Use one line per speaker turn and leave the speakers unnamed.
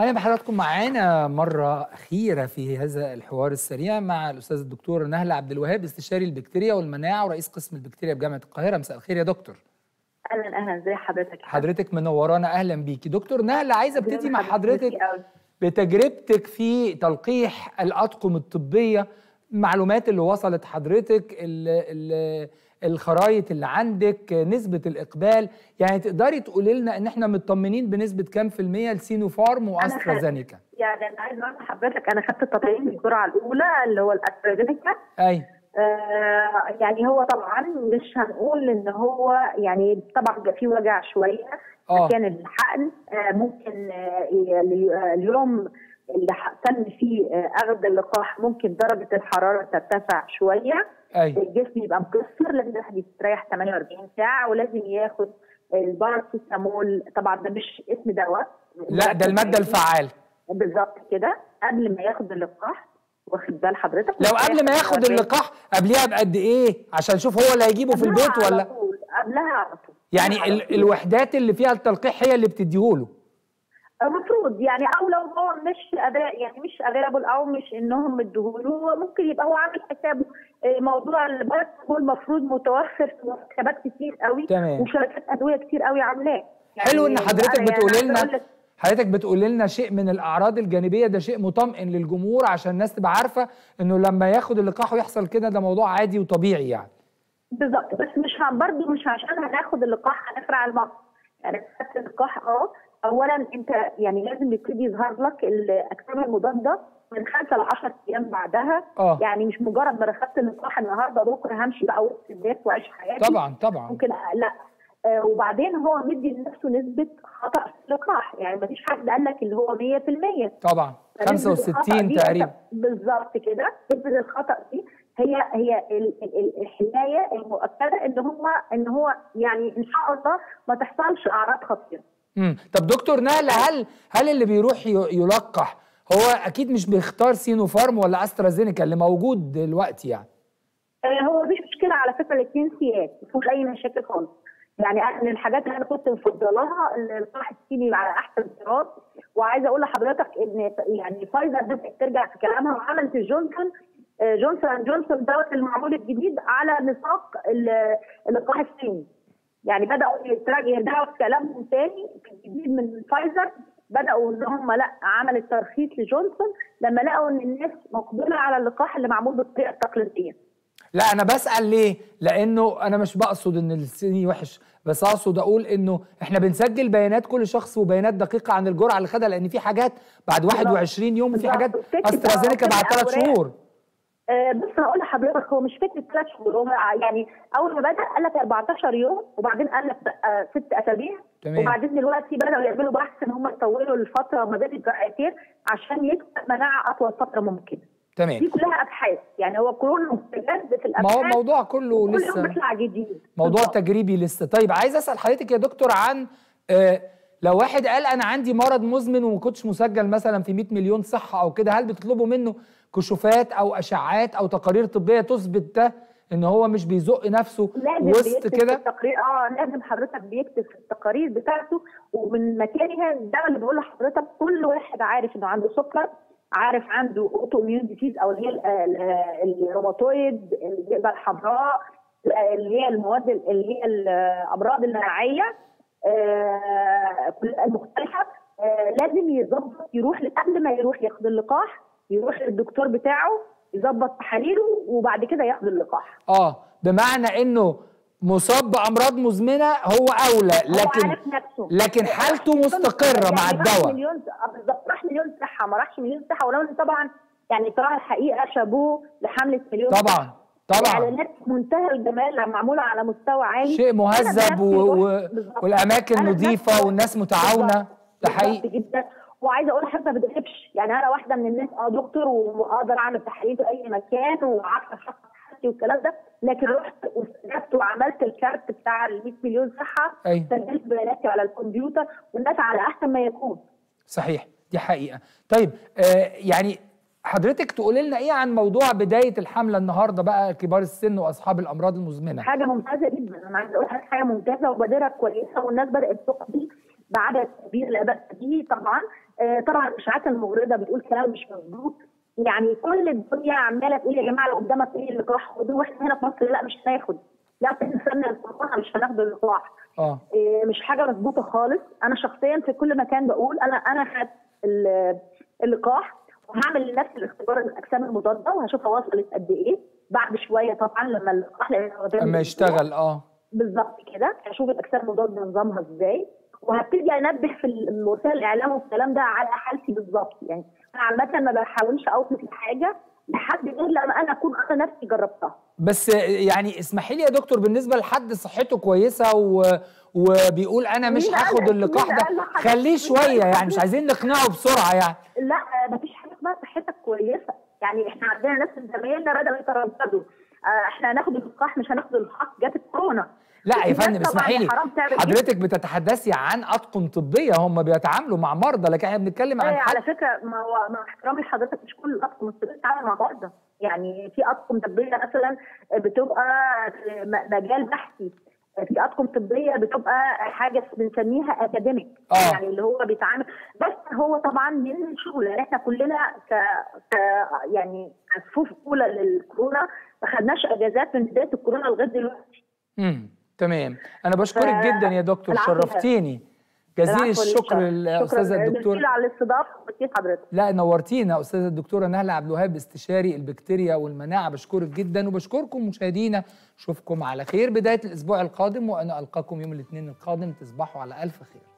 اهلا بحضراتكم معانا مره اخيره في هذا الحوار السريع مع الاستاذ الدكتور نهله عبد الوهاب استشاري البكتيريا والمناعه ورئيس قسم البكتيريا بجامعه القاهره مساء الخير يا دكتور
اهلا اهلا ازي حضرتك
حضرتك منورانا اهلا بيكي دكتور نهله عايزه ابتدي مع حضرتك
أوي.
بتجربتك في تلقيح الاطقم الطبيه المعلومات اللي وصلت حضرتك ال ال الخرايط اللي عندك نسبة الإقبال يعني تقدري تقولي لنا إن إحنا مطمنين بنسبة كام في المية لسينوفارم وأسترازينيكا
يعني انا عايز اقول لحضرتك انا خدت التطعيم الجرعه الاولى اللي هو الاسترازينيكا
أي
آه يعني هو طبعا مش هنقول ان هو يعني طبعا بيبقى فيه وجع شويه
آه.
مكان الحقن آه ممكن آه ال- آه، اليوم اللي ح- تم فيه آه، اخذ اللقاح ممكن درجه الحراره ترتفع شويه
أي
الجسم يبقى مكسر لازم الواحد يستريح 48 ساعه ولازم ياخد الباراسيتامول طبعا ده مش اسم دواء
لا ده المادة الفعالة
بالظبط كده قبل ما ياخد اللقاح واخد بال حضرتك
لو قبل ما ياخد اللقاح قبليها بقد إيه عشان شوف هو اللي هيجيبه في
قبلها
البيت
على
ولا
طول، قبلها على طول
يعني
على
ال
طول.
الوحدات اللي فيها التلقيح هي اللي بتديهوله
المفروض يعني او لو هو مش أدا يعني مش افيلابل او مش انهم ادوهوله ممكن يبقى هو عامل حسابه آه، موضوع البارت هو المفروض متوفر في مركبات كتير قوي
تمام.
وشركات ادويه كتير قوي عاملاه
حلو ان
يعني
حضرتك
أنا يعني
بتقولي
عايزة
لنا
أقول لك
حضرتك بتقولي لنا شيء من الاعراض الجانبيه ده شيء مطمئن للجمهور عشان الناس تبقى عارفه انه لما ياخد اللقاح ويحصل كده ده موضوع عادي وطبيعي يعني
بالظبط بس مش هن- برضه مش عشان هناخد اللقاح هنفرع المصل يعني خدت اللقاح اه اولا انت يعني لازم يبتدي يظهر لك الاجسام المضاده من خمسه ل 10 ايام بعدها
آه.
يعني مش مجرد ما اخدت اللقاح النهارده بكره همشي بقى وسط الناس واعيش حياتي
طبعا طبعا
ممكن أ- لا آه وبعدين هو مدي لنفسه نسبه خطا في اللقاح يعني ما فيش حد قال لك اللي هو 100%
طبعا
فنسبة الخطأ
65
دي
تقريبا
بالظبط كده نسبة الخطأ دي هي هي ال- ال- ال- الحماية المؤكدة ان هم ان هو يعني ان شاء الله ما تحصلش اعراض خطيرة.
امم طب دكتور نهله هل هل اللي بيروح ي- يلقح هو اكيد مش بيختار سينوفارم ولا استرازينيكا اللي موجود دلوقتي يعني
آه، هو مفيش مشكلة على فكرة الاثنين سياد ما فيهوش أي مشاكل خالص. يعني أنا من الحاجات اللي أنا كنت مفضلاها اللقاح الصيني على أحسن افتراض وعايزة أقول لحضرتك إن يعني فايزر بدأت ترجع في كلامها وعملت الجونسون آه، جونسون اند جونسون دوت المعمول الجديد على نطاق ال- اللقاح الصيني. يعني بدأوا يتراجعوا يرجعوا في كلامهم تاني في الجديد من فايزر بدأوا إن هم لا عمل الترخيص لجونسون لما لقوا إن الناس مقبلة على اللقاح اللي معمول بالطريقة التقليدية.
لا انا بسال ليه لانه انا مش بقصد ان الصيني وحش بس اقصد اقول انه احنا بنسجل بيانات كل شخص وبيانات دقيقه عن الجرعه اللي خدها لان في حاجات بعد 21 يوم وفي
بالظبط.
حاجات
بتكتب
استرازينيكا بعد
أوراق.
3 شهور
آه، بص هقول لحضرتك هو مش فكره ثلاث شهور هو يعني اول ما بدا قال لك 14 يوم وبعدين قال لك آه، ست اسابيع
تمام.
وبعدين دلوقتي بداوا يعملوا بحث ان هم يطولوا الفتره ما بين الجرعتين عشان يكسب مناعه اطول فتره ممكنه. دي
تمام
كلها ابحاث يعني هو كله مستجد في
ما
الابحاث
هو الموضوع كله
كل يوم
لسه
بيطلع جديد
موضوع
بالظبط.
تجريبي لسه طيب عايز اسال حضرتك يا دكتور عن آه لو واحد قال انا عندي مرض مزمن وما كنتش مسجل مثلا في 100 مليون صحه او كده هل بتطلبوا منه كشوفات او اشعاعات او تقارير طبيه تثبت ده ان هو مش بيزق نفسه
لازم
وسط
بيكتب في
كده
التقرير اه لازم حضرتك بيكتب في التقارير بتاعته ومن مكانها ده اللي بقول لحضرتك كل واحد عارف انه عنده سكر عارف عنده اوتو اميون ديزيز او اللي هي ال- ال- الروماتويد الجبهه الحمراء اللي هي المواد اللي هي الامراض المناعيه آه، كلها المختلفه آه، لازم يظبط يروح قبل ما يروح ياخد اللقاح يروح للدكتور بتاعه يظبط تحاليله وبعد كده ياخد اللقاح
اه بمعنى انه مصاب بامراض مزمنه هو اولى
هو
لكن
عارف نفسه.
لكن حالته مستقره مع
يعني راح
الدواء
مليون آه بالظبط راح مليون صحه ما راحش مليون صحه ولو إن طبعا يعني صراحه الحقيقه شابوه لحمله مليون
طبعا
صحة.
طبعا
اعلانات منتهى الجمال معموله على مستوى عالي
شيء
أنا
مهذب
بنفسي
و... و...
رحت- بالظبط.
والاماكن
أنا
نظيفه
بنفسي
والناس متعاونه
بالظبط.
ده
بالظبط
حقيقي
جدا وعايزه اقول لحضرتك ما بتغيبش يعني انا واحده من الناس اه دكتور واقدر اعمل تحاليل في اي مكان وعارفه شخص حالتي والكلام ده لكن رحت وسجلت وعملت الكارت بتاع ال 100 مليون صحه
أيوة.
سجلت بياناتي على الكمبيوتر والناس على احسن ما يكون
صحيح دي حقيقه طيب آه يعني حضرتك تقولي لنا ايه عن موضوع بدايه الحمله النهارده بقى كبار السن واصحاب الامراض المزمنه
حاجه ممتازه جدا انا عايزه اقول لحضرتك حاجه ممتازه وبادره كويسه والناس بدات تقضي بعدد كبير لا باس به طبعا آه، طبعا الاشاعات المغرضه بتقول كلام مش مظبوط يعني كل الدنيا عماله تقول يا جماعه لو قدامك ايه اللقاح خدوه واحنا هنا في مصر لا مش هناخد لا استنى الكورونا مش هناخد اللقاح
اه
إيه، مش حاجه مظبوطه خالص انا شخصيا في كل مكان بقول انا انا خدت ال- اللقاح وهعمل لنفسي الاختبار الاجسام المضاده وهشوفها وصلت قد ايه بعد شويه طبعا لما اللقاح لأن هو ده
اما يشتغل اه
بالظبط كده هشوف الاجسام المضاده نظامها ازاي وهبتدي انبه في ال- وسائل الاعلام والكلام ده على حالتي بالظبط يعني انا عامه ما بحاولش اوصف لحاجه لحد غير لما انا اكون انا نفسي جربتها
بس يعني اسمحي لي يا دكتور بالنسبه لحد صحته كويسه و... وبيقول انا مش
مين قال
هاخد
لك؟
اللقاح
مين
ده
قال لحضرتك؟
خليه
مين
شويه
قال
يعني
لحضرتك؟
مش عايزين نقنعه بسرعه يعني
لا ما فيش حاجه اسمها صحتك كويسه يعني احنا عندنا ناس من زمايلنا بداوا يترددوا آه، احنا هناخد اللقاح مش هناخد اللقاح جت الكورونا
لا يا
في ناس
فندم
طبعاً
اسمحي لي
حرام تعمل كده.
حضرتك بتتحدثي عن اطقم طبيه هم بيتعاملوا مع مرضى لكن احنا بنتكلم عن
آه،
حد
على فكره ما هو مع احترامي لحضرتك مش كل الاطقم الطبيه بتتعامل مع بعض يعني في اطقم طبيه مثلا بتبقى في م- مجال بحثي في اطقم طبيه بتبقى حاجه بنسميها اكاديميك
آه.
يعني اللي هو بيتعامل بس هو طبعا من شغل يعني احنا كلنا ك, ك يعني كصفوف اولى للكورونا ما خدناش اجازات من بدايه الكورونا لغايه دلوقتي
امم تمام انا بشكرك
ف-
جدا يا دكتور
العفو يا
شرفتيني جزيل
العفو
الشكر
للشرف.
للاستاذه
شكراً.
الدكتوره
ميرسي على الاستضافه وكتير حضرتك
لا نورتينا استاذه الدكتوره نهله عبد الوهاب استشاري البكتيريا والمناعه بشكرك جدا وبشكركم مشاهدينا اشوفكم على خير بدايه الاسبوع القادم وانا القاكم يوم الاثنين القادم تصبحوا على الف خير